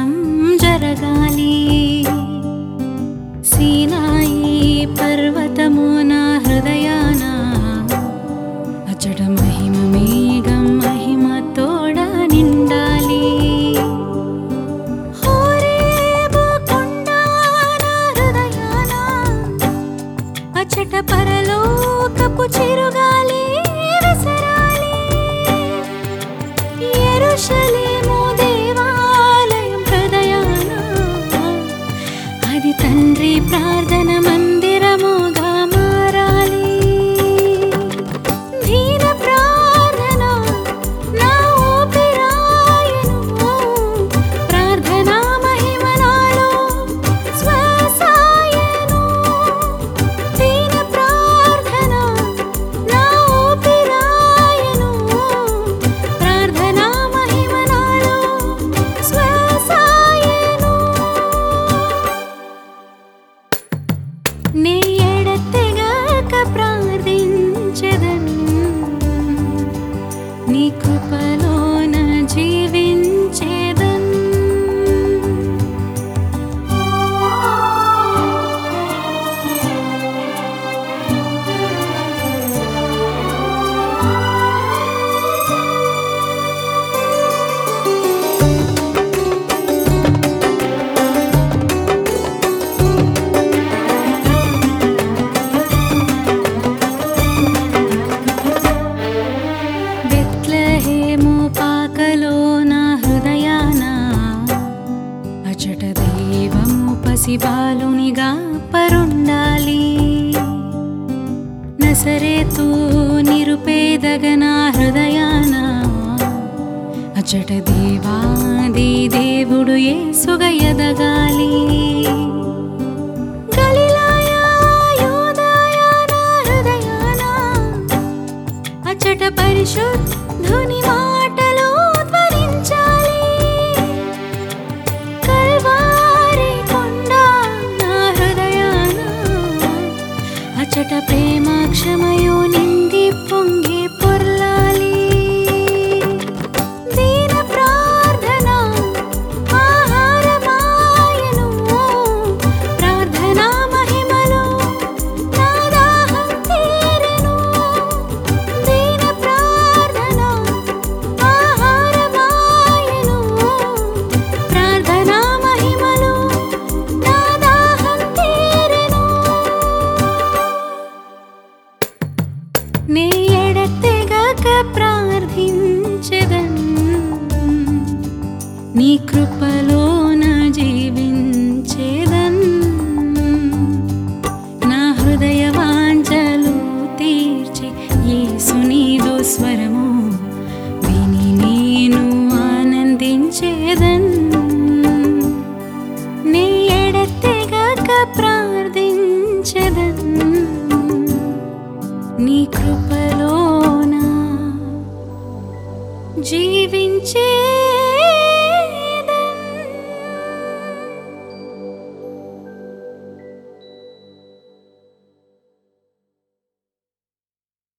వికాసం జరగాలి సీనాయి పర్వతము నా హృదయాన అచట మహిమ మేఘం మహిమ తోడ నిండాలి హోరేబు కొండ నా హృదయాన అచట పరలోకపు చిరుగాలి విసరాలి యెరూషలేము దేవాలయం హృదయాన అది తండ్రి ప్రార్థన మందిరముగా మారాలి దీన ప్రార్థన నా ఊపిరాయను ప్రార్థనా మహిమ నాలో శ్వాసాయను దీన ప్రార్థన నా ఊపిరాయను ప్రార్థనా మహిమ నాలో శ్వాసాయను నీ ఎడతెగక ప్రార్థించెదన్ నీ కృపలోన జీవించేదన్ బెత్లహేము పాకలో నా హృదయాన అచట దైవము పసిబాలునిగా పరుండాలి నసరేతు నిరుపేదగ నా హృదయాన అచట దేవాది దేవుడు యేసుగా ఎదగాలి గలిలాయ యోదాయ నా హృదయాన అచ్చట పరిశుద్ధుని మాటలు ధ్వనించాలి కల్వారి కొండ నా హృదయాన అచ్చట ప్రేమ క్షమయు నిండి పొంగి పొర్లాలి దీన ప్రార్థన ఆహారమాయను ప్రార్థనా మహిమలో నా దాహం తీరెను దీన ప్రార్థన ఆహారమాయను ప్రార్థనా మహిమలో నా దాహం తీరెను నీ ఎడతెగక ప్రార్థించెదన్ నీ కృపలోన జీవించేదన్ నా హృదయ వాంఛలు తీర్చి యేసు నీదు స్వరము విని నేను ఆనందించేదన్ నీ ఎడతెగక ప్రార్థించెదన్ నీ కృపలోన జీవించే